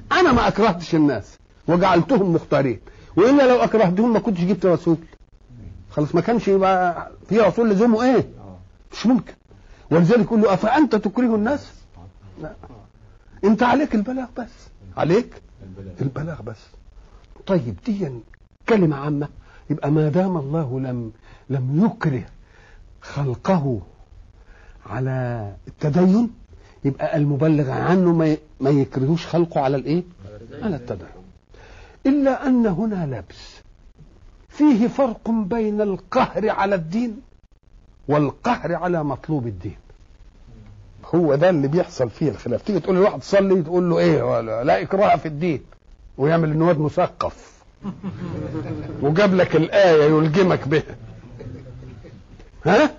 انا ما اكرهتش الناس وجعلتهم مختارين والا لو اكرهتهم ما كنتش جبت رسول خلاص ما كانش يبقى في رسول لزومه ايه مش ممكن ولذلك يقول له افانت تكره الناس لا انت عليك البلاغ بس عليك البلاغ بس طيب دي كلمة عامة يبقى ما دام الله لم لم يكره خلقه على التدين يبقى المبلغ عنه ما ما يكرهوش خلقه على الايه؟ على التدين. الا ان هنا لبس فيه فرق بين القهر على الدين والقهر على مطلوب الدين. هو ده اللي بيحصل فيه الخلاف، تيجي تقول لواحد صلي تقول له ايه ولا لا اكراه في الدين ويعمل ان واد مثقف وجاب لك الايه يلجمك بها ها؟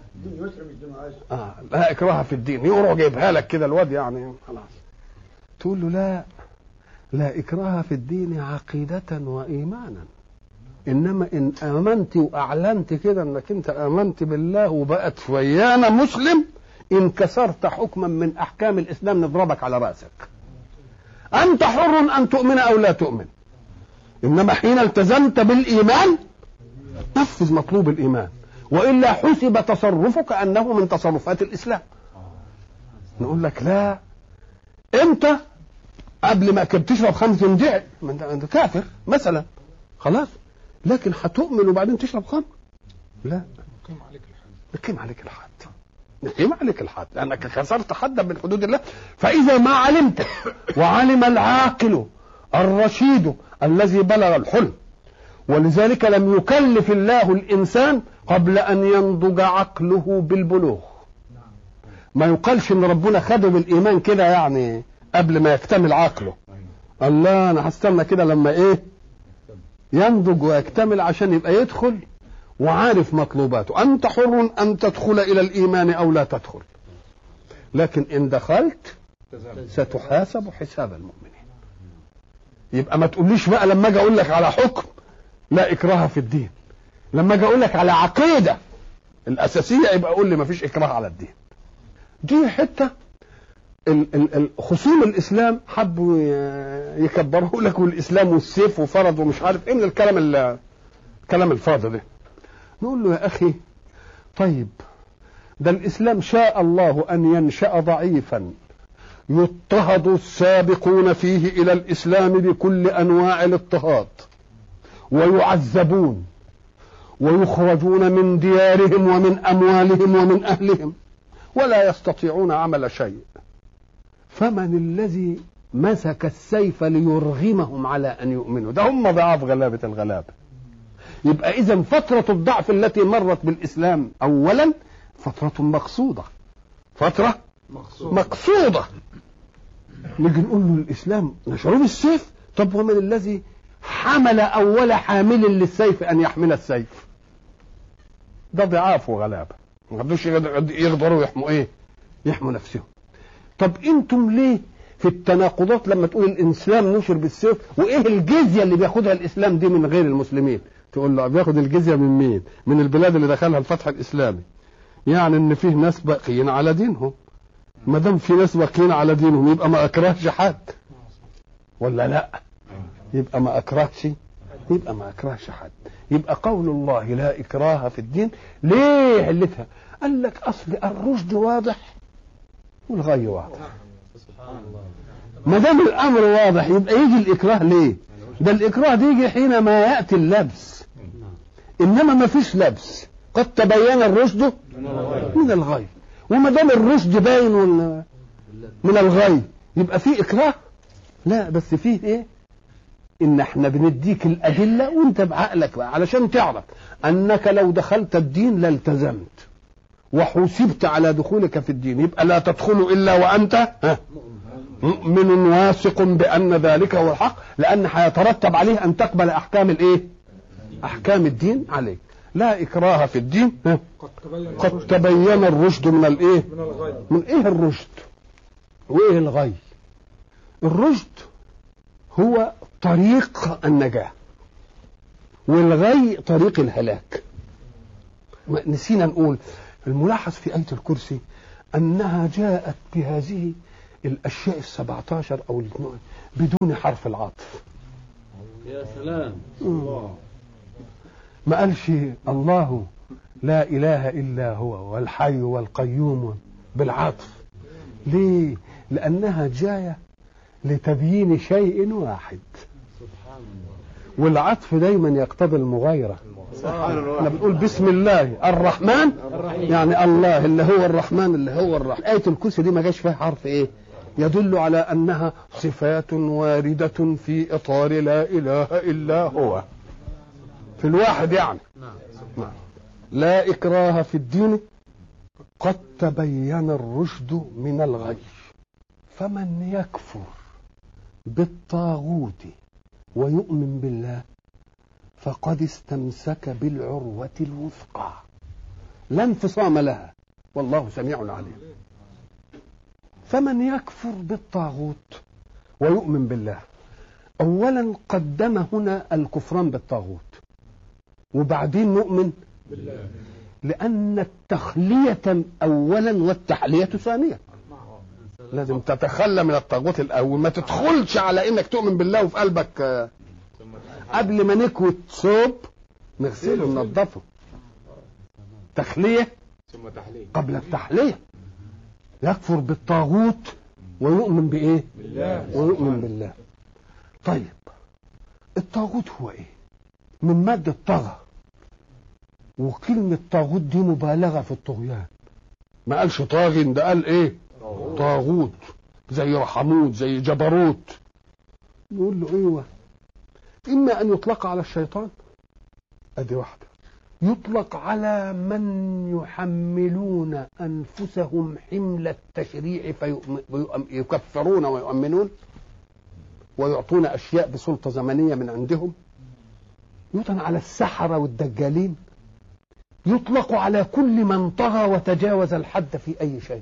آه لا اكراه في الدين يروح جايبها لك كده الواد يعني خلاص تقول له لا لا اكراه في الدين عقيدة وايمانا انما ان امنت واعلنت كده انك انت امنت بالله وبقت ويانا مسلم ان كسرت حكما من احكام الاسلام نضربك على راسك انت حر ان تؤمن او لا تؤمن انما حين التزمت بالايمان نفذ مطلوب الايمان والا حسب تصرفك انه من تصرفات الاسلام نقول لك لا انت قبل ما كنت تشرب خمر تندع انت كافر مثلا خلاص لكن هتؤمن وبعدين تشرب خمر لا نقيم عليك الحد نقيم عليك الحد لانك كسرت حدا من حدود الله فاذا ما علمت وعلم العاقل الرشيد الذي بلغ الحلم ولذلك لم يكلف الله الانسان قبل ان ينضج عقله بالبلوغ ما يقالش ان ربنا خده بالايمان كده يعني قبل ما يكتمل عقله الله انا هستنى كده لما ايه ينضج ويكتمل عشان يبقى يدخل وعارف مطلوباته انت حر ان تدخل الى الايمان او لا تدخل لكن ان دخلت ستحاسب حساب المؤمنين يبقى ما تقوليش بقى لما اجي اقول لك على حكم لا اكراه في الدين لما اجي اقول لك على عقيده الاساسيه يبقى قول لي ما فيش اكراه على الدين دي حته خصوم الاسلام حبوا يكبروا لك والاسلام والسيف وفرض ومش عارف ايه من الكلام الكلام الفاضي ده نقول له يا اخي طيب ده الاسلام شاء الله ان ينشا ضعيفا يضطهد السابقون فيه الى الاسلام بكل انواع الاضطهاد ويعذبون ويخرجون من ديارهم ومن اموالهم ومن اهلهم ولا يستطيعون عمل شيء فمن الذي مسك السيف ليرغمهم على ان يؤمنوا ده هم ضعاف غلابه الغلابه يبقى اذا فتره الضعف التي مرت بالاسلام اولا فتره مقصوده فتره مقصوده, مقصودة. نيجي نقول له الاسلام نشروه بالسيف طب ومن الذي حمل اول حامل للسيف ان يحمل السيف ده ضعاف وغلابه ما قدروش يقدروا يحموا ايه يحموا نفسهم طب انتم ليه في التناقضات لما تقول الاسلام نشر بالسيف وايه الجزيه اللي بياخدها الاسلام دي من غير المسلمين تقول له بياخد الجزيه من مين من البلاد اللي دخلها الفتح الاسلامي يعني ان فيه ناس باقيين على دينهم ما دام في ناس باقيين على دينهم يبقى ما اكرهش حد ولا لا يبقى ما اكرهش يبقى ما اكرهش حد يبقى قول الله لا اكراه في الدين ليه علتها قال لك اصل الرشد واضح والغي واضح ما دام الامر واضح يبقى يجي الاكراه ليه ده الاكراه دي يجي حينما ياتي اللبس انما ما فيش لبس قد تبين الرشد من الغي وما دام الرشد باين من الغي يبقى في اكراه لا بس فيه ايه ان احنا بنديك الادله وانت بعقلك بقى علشان تعرف انك لو دخلت الدين لالتزمت وحوسبت على دخولك في الدين يبقى لا تدخل الا وانت مؤمن واثق بان ذلك هو الحق لان هيترتب عليه ان تقبل احكام الايه احكام الدين عليك لا اكراه في الدين قد تبين الرشد من الايه من الغي من ايه الرشد وايه الغي الرشد هو طريق النجاة والغي طريق الهلاك نسينا نقول الملاحظ في آية الكرسي أنها جاءت بهذه الاشياء السبعة عشر او الاثنين بدون حرف العطف يا سلام الله ما قالش الله لا اله الا هو والحي والقيوم بالعطف ليه لانها جايه لتبيين شيء واحد سبحان الله والعطف دايما يقتضي المغايره احنا بنقول بسم الله الرحمن يعني الله اللي هو الرحمن اللي هو الرحمن آية الكرسي دي ما جاش فيها حرف ايه يدل على انها صفات واردة في اطار لا اله الا هو في الواحد يعني نعم لا اكراه في الدين قد تبين الرشد من الغي فمن يكفر بالطاغوت ويؤمن بالله فقد استمسك بالعروة الوثقى لا انفصام لها والله سميع عليم فمن يكفر بالطاغوت ويؤمن بالله اولا قدم هنا الكفران بالطاغوت وبعدين نؤمن بالله لان التخليه اولا والتحليه ثانيا لازم تتخلى من الطاغوت الاول ما تدخلش على انك تؤمن بالله وفي قلبك آه، قبل ما نكوي ثوب نغسله وننضفه تخليه ثم تحليل قبل التحليه يكفر بالطاغوت ويؤمن بايه بالله ويؤمن بالله طيب الطاغوت هو ايه من مادة طغى وكلمة طاغوت دي مبالغة في الطغيان ما قالش طاغي ده قال ايه طاغوت زي رحموت زي جبروت نقول له ايوه اما ان يطلق على الشيطان ادي واحده يطلق على من يحملون انفسهم حمل التشريع فيكفرون ويؤمنون ويعطون اشياء بسلطه زمنيه من عندهم يطلق على السحره والدجالين يطلق على كل من طغى وتجاوز الحد في اي شيء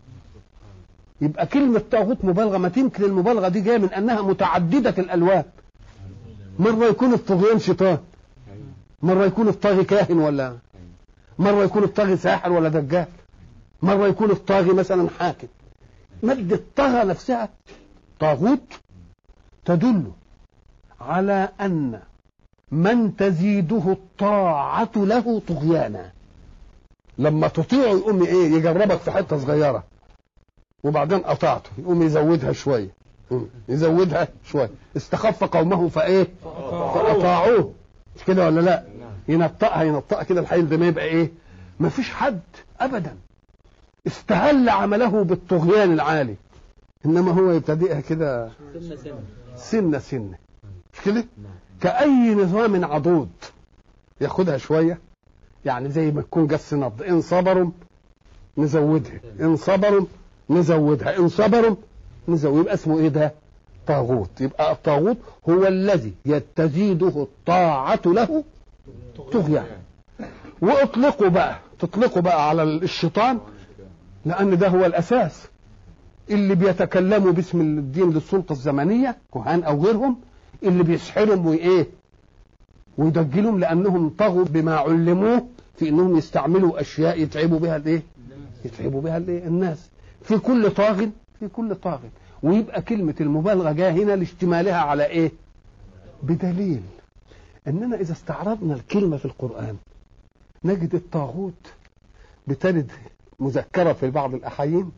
يبقى كلمة طاغوت مبالغة ما تمكن المبالغة دي جاية من أنها متعددة الألوان مرة يكون الطغيان شيطان مرة يكون الطاغي كاهن ولا مرة يكون الطاغي ساحر ولا دجال مرة يكون الطاغي مثلا حاكم مادة طغى نفسها طاغوت تدل على أن من تزيده الطاعة له طغيانا لما تطيعه يقوم ايه يجربك في حتة صغيرة وبعدين قطعته يقوم يزودها شوية يزودها شوية استخف قومه فايه فأطاعوه مش كده ولا لا ينطقها ينطقها كده الحيل ده ما يبقى ايه ما فيش حد ابدا استهل عمله بالطغيان العالي انما هو يبتدئها كده سنة سنة سنه سنه مش كده كاي نظام عضوض ياخدها شويه يعني زي ما تكون جس نبض ان صبروا نزودها ان صبروا نزودها ان صبروا نزود يبقى اسمه ايه ده طاغوت يبقى الطاغوت هو الذي تزيده الطاعة له طغيان واطلقوا بقى تطلقوا بقى على الشيطان لان ده هو الاساس اللي بيتكلموا باسم الدين للسلطة الزمنية كهان او غيرهم اللي بيسحرهم وايه ويدجلهم لانهم طغوا بما علموه في انهم يستعملوا اشياء يتعبوا بها الايه يتعبوا بها الايه الناس في كل طاغ في كل طاغ ويبقى كلمة المبالغة جاية هنا لاشتمالها على ايه بدليل اننا اذا استعرضنا الكلمة في القرآن نجد الطاغوت بترد مذكرة في بعض الأحايين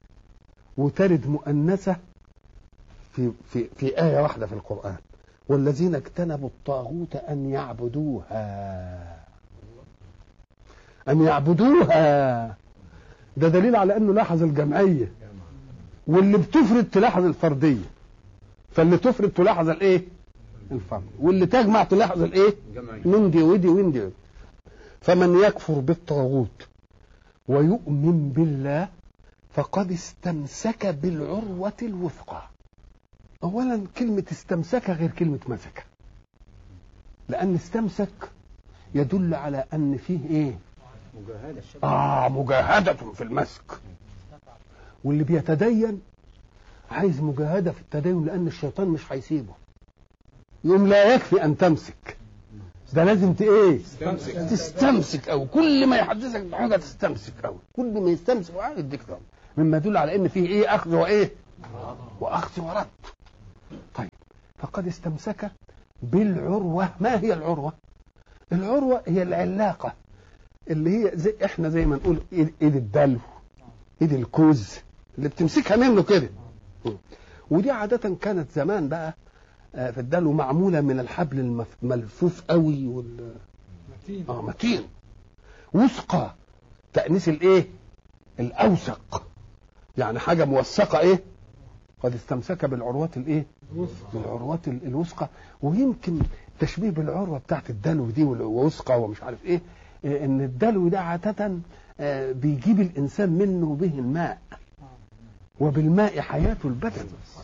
وترد مؤنثة في في في آية واحدة في القرآن والذين اجتنبوا الطاغوت أن يعبدوها أن يعبدوها ده دليل على أنه لاحظ الجمعية واللي بتفرد تلاحظ الفردية فاللي تفرد تلاحظ الايه الفرد واللي تجمع تلاحظ الايه جمعية. من دي ودي وين دي فمن يكفر بالطاغوت ويؤمن بالله فقد استمسك بالعروة الوثقى أولا كلمة استمسك غير كلمة مسك لأن استمسك يدل على أن فيه إيه مجاهدة آه مجاهدة في المسك واللي بيتدين عايز مجاهدة في التدين لأن الشيطان مش هيسيبه يقوم لا يكفي أن تمسك ده لازم ت ايه تستمسك. تستمسك أو كل ما يحدثك بحاجة تستمسك أو كل ما يستمسك واحد يديك طبعا مما يدل على ان فيه ايه اخذ وايه واخذ ورد طيب فقد استمسك بالعروه ما هي العروه العروه هي العلاقه اللي هي زي احنا زي ما نقول ايد, إيد الدلو ايد الكوز اللي بتمسكها منه كده ودي عادة كانت زمان بقى آه، في الدلو معمولة من الحبل الملفوف قوي وال متين اه متين وثقة تأنيس الايه الأوثق يعني حاجة موثقة ايه قد استمسك بالعروات الايه وثق بالعروات ال- الوثقة ويمكن تشبيه بالعروة بتاعت الدلو دي وال- ووثقة ومش عارف ايه إيه، ان الدلو ده عادة آه، بيجيب الانسان منه به الماء وبالماء حياة البدن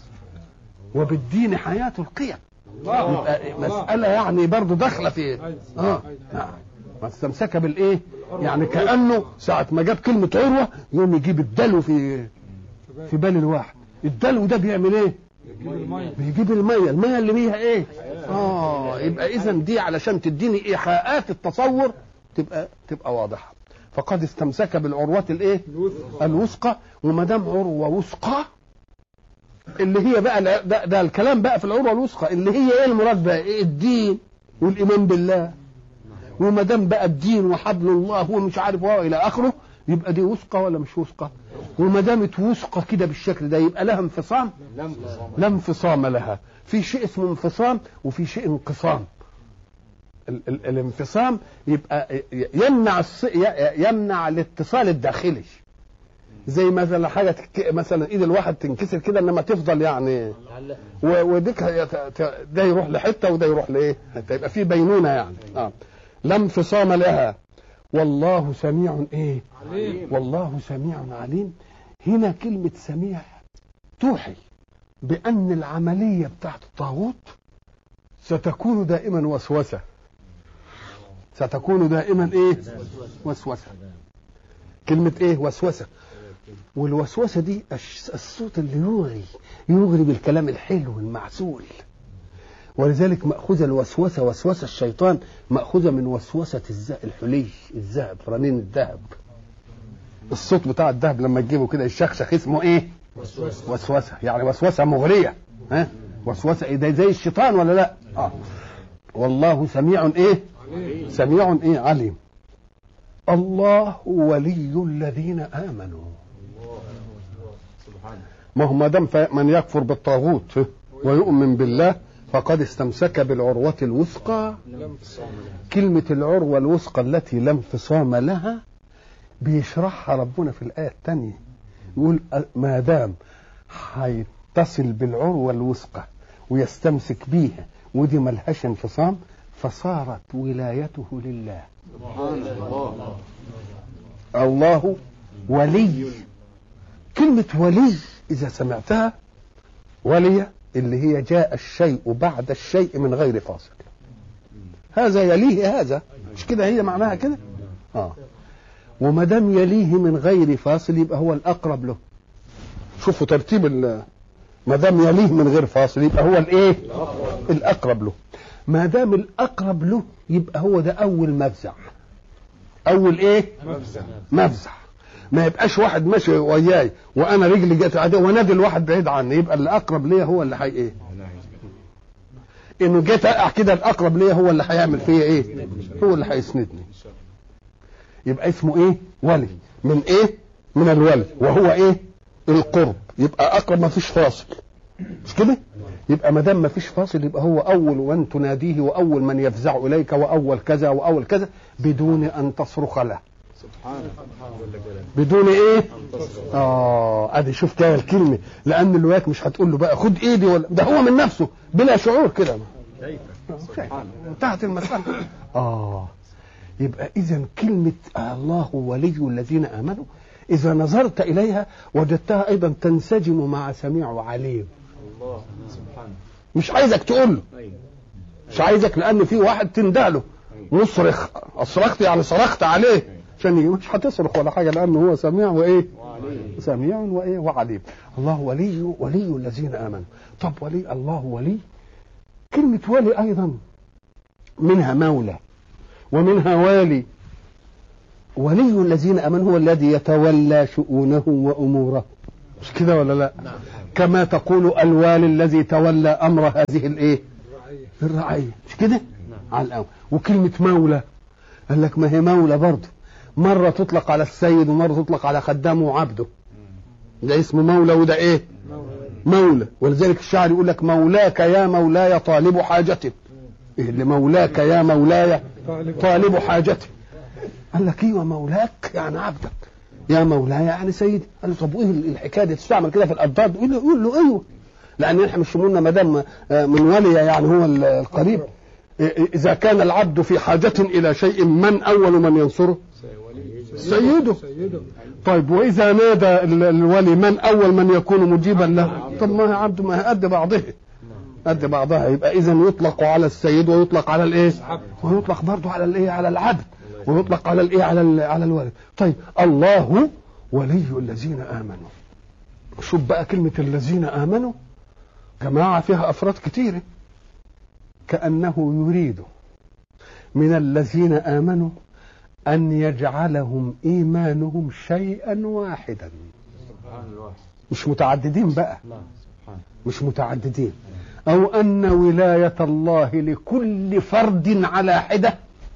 وبالدين حياة القيم يبقى مسألة يعني برضه داخلة في اه نعم ما استمسك بالايه يعني كأنه ساعة ما جاب كلمة عروة يقوم يجيب الدلو في في بال الواحد الدلو ده بيعمل ايه يجيب المية بيجيب المية المية اللي فيها ايه اه يبقى اذا دي علشان تديني ايحاءات التصور تبقى تبقى واضحة فقد استمسك بالعروات الايه الوثق الوثقى وما دام عروه وثقى اللي هي بقى الع- ده, ده الكلام بقى في العروه الوثقى اللي هي ايه المراد بقى ايه الدين والايمان بالله وما دام بقى الدين وحبل الله ومش عارف هو الى اخره يبقى دي وثقى ولا مش وثقى وما دامت وثقى كده بالشكل ده يبقى لها انفصام لا انفصام لها في شيء اسمه انفصام وفي شيء انقسام ال- ال- الانفصام يبقى ي- يمنع الص- ي- يمنع الاتصال الداخلي زي مثلا حاجه تك... مثلا ايد الواحد تنكسر كده انما تفضل يعني و- وديك هي ت- ت- ده يروح لحته وده يروح لايه حته يبقى في بينونه يعني اه لا انفصام لها والله سميع ايه عليم والله سميع عليم هنا كلمة سميع توحي بأن العملية بتاعت الطاغوت ستكون دائما وسوسة ستكون دائما ايه وسوسة كلمة ايه وسوسة والوسوسة دي الش- الصوت اللي يغري يغري بالكلام الحلو المعسول ولذلك مأخوذة الوسوسة وسوسة الشيطان مأخوذة من وسوسة الز- الحلي الذهب رنين الذهب الصوت بتاع الذهب لما تجيبه كده الشخشخ اسمه ايه وسوسة وسوسه يعني وسوسه مغريه ها وسوسه ايه ده زي الشيطان ولا لا اه والله سميع ايه عليم سميع ايه عليم الله ولي الذين امنوا سبحانه ما هو ما دام ف- من يكفر بالطاغوت ويؤمن بالله فقد استمسك بالعروة الوثقى لم انفصام له كلمة العروة الوثقى التي لا انفصام لها بيشرحها ربنا في الآية الثانية يقول أ- ما دام هيتصل بالعروة الوثقى ويستمسك بيها ودي ملهاش انفصام فصارت ولايته لله سبحان الله الله ولي كلمة ولي إذا سمعتها ولي اللي هي جاء الشيء بعد الشيء من غير فاصل هذا يليه هذا مش كده هي معناها كده اه وما دام يليه من غير فاصل يبقى هو الأقرب له شوفوا ترتيب ال- ما دام يليه من غير فاصل يبقى هو الايه الأقرب له ما دام الأقرب له يبقى هو ده أول مفزع أول ايه مفزع مفزع ما يبقاش واحد ماشي وياي وانا رجلي جت عادي ونادي الواحد بعيد عني يبقى اللي اقرب ليا هو اللي حي ايه انه جيت اقع كده الاقرب ليا هو اللي هيعمل فيا ايه هو اللي هيسندني يبقى اسمه ايه ولي من ايه من الولي وهو ايه القرب يبقى اقرب ما فيش فاصل مش كده يبقى ما دام ما فيش فاصل يبقى هو اول من تناديه واول من يفزع اليك واول كذا واول كذا بدون ان تصرخ له سبحانه جل جلاله بدون ايه انتصر اه ادي شوف كده الكلمه لان الولاك مش هتقول له بقى خد ايدي ولا ده هو من نفسه بلا شعور كده كيف سبحانه انتهت المساله اه يبقى اذا كلمه الله ولي الذين امنوا اذا نظرت اليها وجدتها ايضا تنسجم مع سميع وعليم الله سبحانه مش عايزك تقول له ايوه مش عايزك لان في واحد تنده له يصرخ اصرخت يعني صرخت عليه عشان يجي مش هتصرخ ولا حاجه لانه هو سميع وايه وعليه سميع وايه وعليم الله ولي ولي الذين امنوا طب ولي الله ولي كلمه ولي ايضا منها مولى ومنها والي ولي الذين امنوا هو الذي يتولى شؤونهم وامورهم مش كده ولا لا كما تقول الوالي الذي تولى امر هذه الايه الرعيه مش كده على الاول وكلمه مولى قال لك ما هي مولى برضه مره تطلق على السيد ومره تطلق على خدامه وعبده ده اسمه مولى وده ايه مولى ولذلك الشاعر يقول لك مولاك يا مولاي طالب حاجتي إيه اللي مولاك يا مولاي طالب حاجتي قال لك ايوه مولاك يعني عبدك يا مولاي يعني سيدي قال له طب وايه الحكايه دي تستعمل كده في الأضداد يقول له يقول له ايوه لان احنا مش شمولنا ما دام من ولي يعني هو القريب اذا كان العبد في حاجه الى شيء من اول من ينصره سيده طيب واذا نادى ال- الولي من اول من يكون مجيبا له طب ما هي عبد ما هي قد بعضها قد بعضها يبقى اذا يطلق على السيد ويطلق على الايه ويطلق برضه على الايه على العبد ويطلق على الايه على ال- على الولد طيب الله ولي الذين امنوا شوف بقى كلمه الذين امنوا جماعه فيها افراد كتيره كانه يريد من الذين امنوا ان يجعلهم ايمانهم شيئا واحدا سبحان الواحد مش متعددين بقى نعم سبحان مش متعددين او ان ولايه الله لكل فرد على حده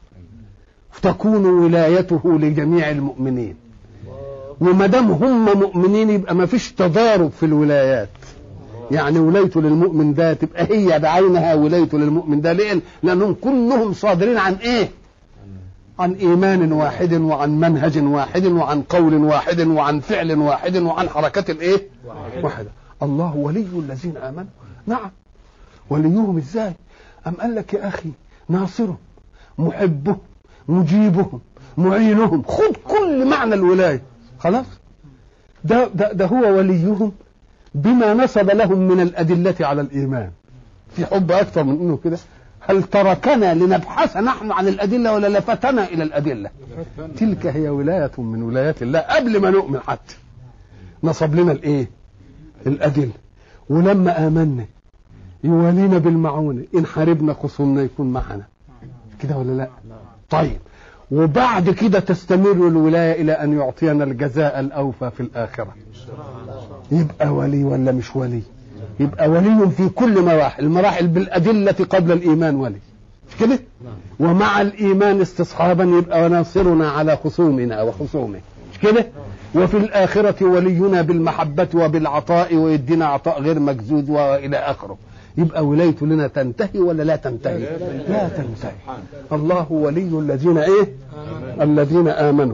تكون ولايته لجميع المؤمنين وما دام هم مؤمنين يبقى ما فيش تضارب في الولايات يعني ولايته للمؤمن ده تبقى هي بعينها ولايته للمؤمن ده ليه؟ لانهم كلهم صادرين عن ايه؟ عن ايمان واحد وعن منهج واحد وعن قول واحد وعن فعل واحد وعن حركه الايه؟ واحده الله ولي الذين امنوا نعم وليهم ازاي؟ ام قال لك يا اخي ناصرهم محبهم مجيبهم معينهم خد كل معنى الولايه خلاص ده ده, ده هو وليهم بما نسب لهم من الادله على الايمان في حب اكثر من انه كده هل تركنا لنبحث نحن عن الادله ولا لفتنا الى الادله تلك هي ولايه من ولايات الله قبل ما نؤمن حتى نصب لنا الايه الادله ولما امنا يوالينا بالمعونه ان حاربنا خصومنا يكون معنا كده ولا لا طيب وبعد كده تستمر الولايه الى ان يعطينا الجزاء الاوفى في الاخره يبقى ولي ولا مش ولي يبقى ولي في كل مراحل المراحل بالأدلة قبل الإيمان ولي مش كده ومع الإيمان استصحابا يبقى وناصرنا على خصومنا وخصومه مش كده وفي الآخرة ولينا بالمحبة وبالعطاء ويدينا عطاء غير مجزود وإلى آخره يبقى ولايته لنا تنتهي ولا لا تنتهي لا تنتهي الله ولي الذين ايه الذين آمنوا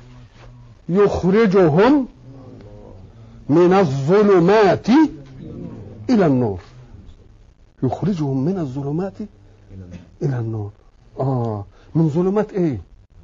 يخرجهم من الظلمات إلى النور يخرجهم من الظلمات إلى النور آه من ظلمات إيه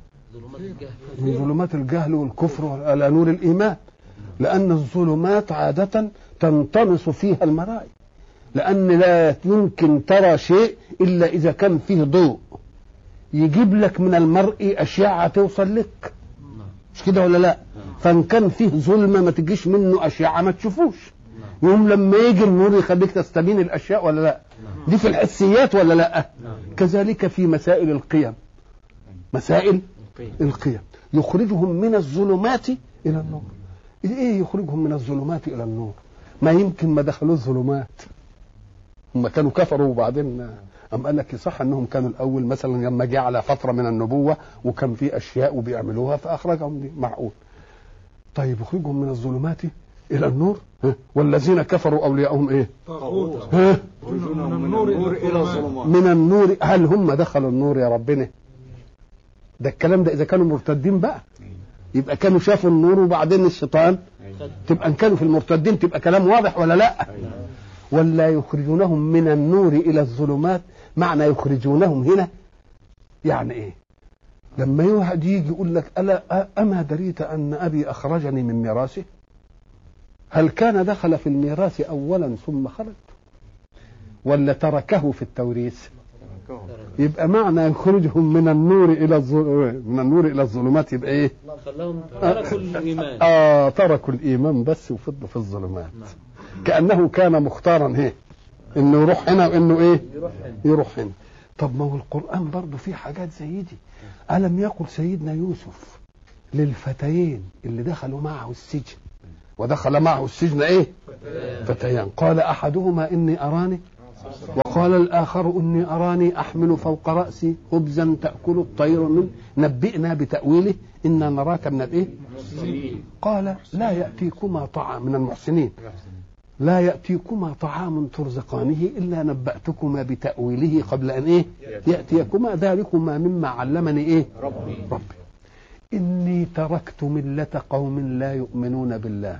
من ظلمات الجهل والكفر إلى نور الإيمان لأن الظلمات عادة تنطمس فيها المرائي لأن لا يمكن ترى شيء إلا إذا كان فيه ضوء يجيب لك من المرء أشعة توصل لك مش كده ولا لا فان كان فيه ظلمه ما تجيش منه اشعه ما تشوفوش يوم لما يجي النور يخليك تستبين الاشياء ولا لا دي في الحسيات ولا لا كذلك في مسائل القيم مسائل القيم يخرجهم من الظلمات الى النور ايه يخرجهم من الظلمات الى النور ما يمكن ما دخلوا الظلمات هم كانوا كفروا وبعدين أم قال لك صح انهم كانوا الاول مثلا لما جه على فتره من النبوه وكان في اشياء وبيعملوها فاخرجهم دي معقول طيب يخرجهم من الظلمات الى النور ها؟ والذين كفروا اولياءهم ايه طاغوت ها؟ يخرجونهم من النور إلى الظلمات من النور هل هم دخلوا النور يا ربنا ده الكلام ده اذا كانوا مرتدين بقى يبقى كانوا شافوا النور وبعدين الشيطان تبقى ان كانوا في المرتدين تبقى كلام واضح ولا لا ولا يخرجونهم من النور الى الظلمات معنى يخرجونهم هنا يعني ايه لما واحد يجي يقول لك الا اما دريت ان ابي اخرجني من ميراثه هل كان دخل في الميراث اولا ثم خرج ولا تركه في التوريث يبقى معنى يخرجهم من النور الى الظل... من النور الى الظلمات يبقى ايه خلاهم تركوا الايمان اه تركوا الايمان بس وفضلوا في الظلمات كانه كان مختارا ايه انه يروح هنا وانه ايه يروح هنا يروح هنا طب ما هو القرآن برضه فيه حاجات زي دي ألم يقل سيدنا يوسف للفتيين اللي دخلوا معه السجن ودخل معه السجن ايه فتيان قال احدهما اني اراني وقال الاخر اني اراني احمل فوق راسي خبزا تاكل الطير منه نبئنا بتاويله انا نراك من الايه قال لا ياتيكما طعام من المحسنين لا يأتيكما طعام ترزقانه إلا نبأتكما بتأويله قبل أن إيه يأتيكما ذلكما مما علمني إيه ربي ربي إني تركت ملة قوم لا يؤمنون بالله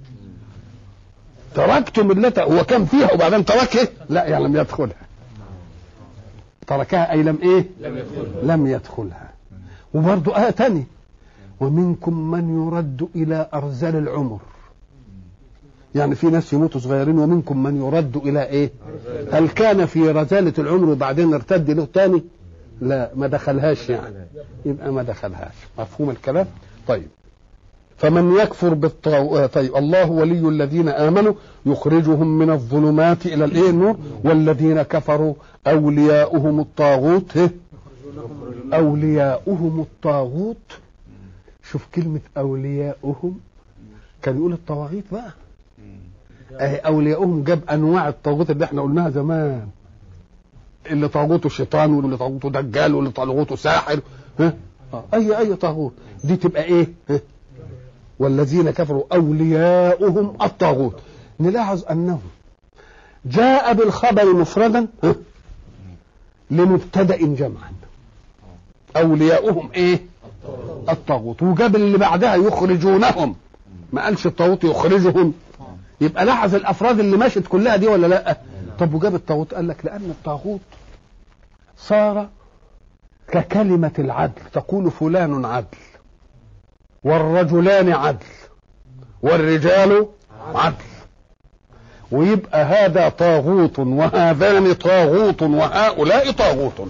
تركت ملة هو كان فيها وبعدين تركها لا يعني لم يدخلها تركها أي لم إيه لم يدخل لم يدخلها وبرضه آية تانية ومنكم من يرد إلى أرذل العمر يعني في ناس يموتوا صغيرين ومنكم من يرد إلى إيه هل كان في رزالة العمر وبعدين ارتد له تاني لا ما دخلهاش يعني يبقى ما دخلهاش مفهوم الكلام طيب فمن يكفر بالطاغوت طيب الله ولي الذين امنوا يخرجهم من الظلمات الى الايه النور والذين كفروا اولياؤهم الطاغوت إيه؟ اولياؤهم الطاغوت شوف كلمه اولياؤهم كان يقول الطواغيت بقى اهي اولياؤهم جاب انواع الطاغوت اللي احنا قلناها زمان اللي طاغوته شيطان واللي طاغوته دجال واللي طاغوته ساحر ها آه، اي اي طاغوت دي تبقى ايه ها؟ والذين كفروا اولياؤهم الطاغوت نلاحظ انه جاء بالخبر مفردا ها؟ لمبتدا جمعا اولياؤهم ايه الطاغوت وجاب اللي بعدها يخرجونهم ما قالش الطاغوت يخرجهم يبقى لاحظ الافراد اللي مشت كلها دي ولا لا طب وجاب الطاغوت قال لك لان الطاغوت صار ككلمه العدل تقول فلان عدل والرجلان عدل والرجال عدل ويبقى هذا طاغوت وهذان طاغوت وهؤلاء طاغوت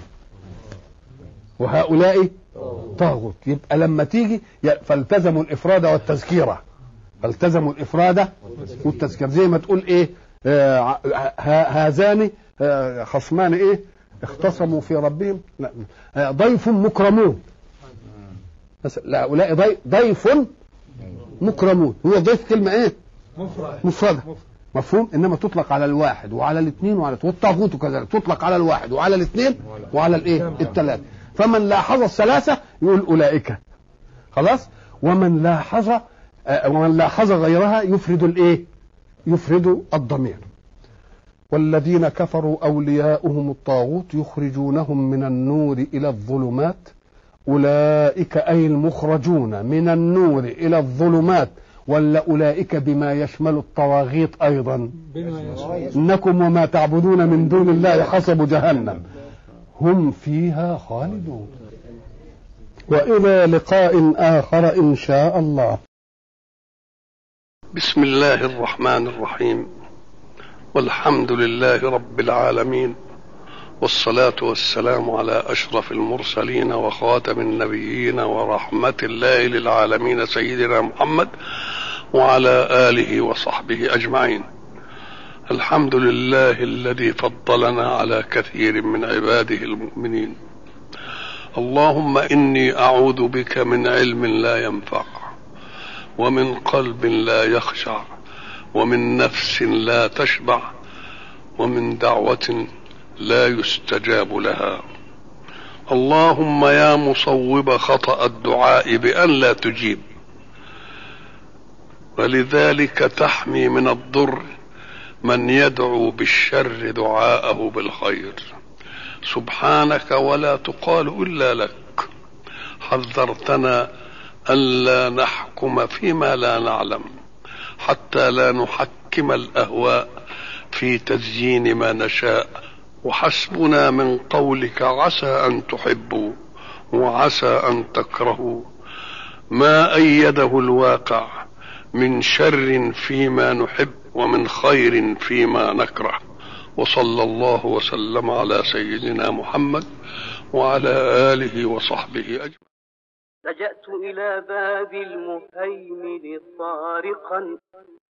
وهؤلاء طاغوت يبقى لما تيجي ي- فالتزموا الافراد والتذكيره فالتزموا الافراد والتذكير زي ما تقول ايه آه ع- ه- هذان آه خصمان ايه اختصموا في ربهم لا آه ضيف مكرمون بس لا هؤلاء ضي- ضيف مكرمون هو ضيف كلمه ايه مفرد مفردة مفهوم انما تطلق على الواحد وعلى الاثنين وعلى والطاغوت كذلك تطلق على الواحد وعلى الاثنين وعلى الايه الثلاثه فمن لاحظ الثلاثه يقول اولئك خلاص ومن لاحظ آه، ومن لاحظ غيرها يفرد الايه يفرد الضمير والذين كفروا اولياؤهم الطاغوت يخرجونهم من النور الى الظلمات اولئك اي المخرجون من النور الى الظلمات ولا اولئك بما يشمل الطواغيت ايضا بما يشاء انكم وما تعبدون من دون الله حسب جهنم هم فيها خالدون والى لقاء اخر ان شاء الله بسم الله الرحمن الرحيم والحمد لله رب العالمين والصلاه والسلام على اشرف المرسلين وخاتم النبيين ورحمه الله للعالمين سيدنا محمد وعلى اله وصحبه اجمعين الحمد لله الذي فضلنا على كثير من عباده المؤمنين اللهم اني اعوذ بك من علم لا ينفع ومن قلب لا يخشع ومن نفس لا تشبع ومن دعوه لا يستجاب لها اللهم يا مصوب خطا الدعاء بان لا تجيب ولذلك تحمي من الضر من يدعو بالشر دعاءه بالخير سبحانك ولا تقال الا لك حذرتنا الا نحكم فيما لا نعلم حتى لا نحكم الاهواء في تزيين ما نشاء وحسبنا من قولك عسى ان تحبوا وعسى ان تكرهوا ما ايده الواقع من شر فيما نحب ومن خير فيما نكره وصلى الله وسلم على سيدنا محمد وعلى اله وصحبه اجمعين لجأت إلى باب المهيمن طارقا